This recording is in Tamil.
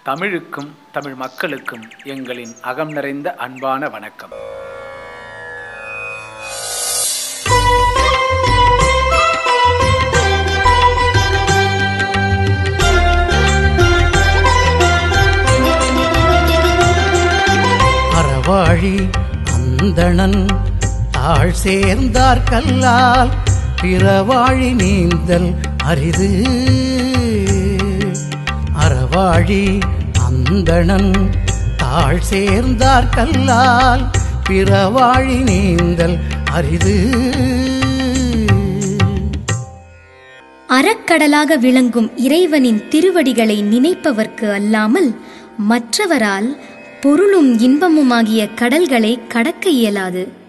தமிழுக்கும் தமிழ் மக்களுக்கும் எங்களின் அகம் நிறைந்த அன்பான வணக்கம் அறவாழி அந்தணன் தாழ் சேர்ந்தார் கல்லால் பிறவாழி நீந்தல் அரிது அறவாழி அந்தணன் தாழ் சேர்ந்தார் கல்லால் பிறவாழி நீந்தல் அரிது அறக்கடலாக விளங்கும் இறைவனின் திருவடிகளை நினைப்பவர்க்கு அல்லாமல் மற்றவரால் பொருளும் இன்பமுமாகிய கடல்களை கடக்க இயலாது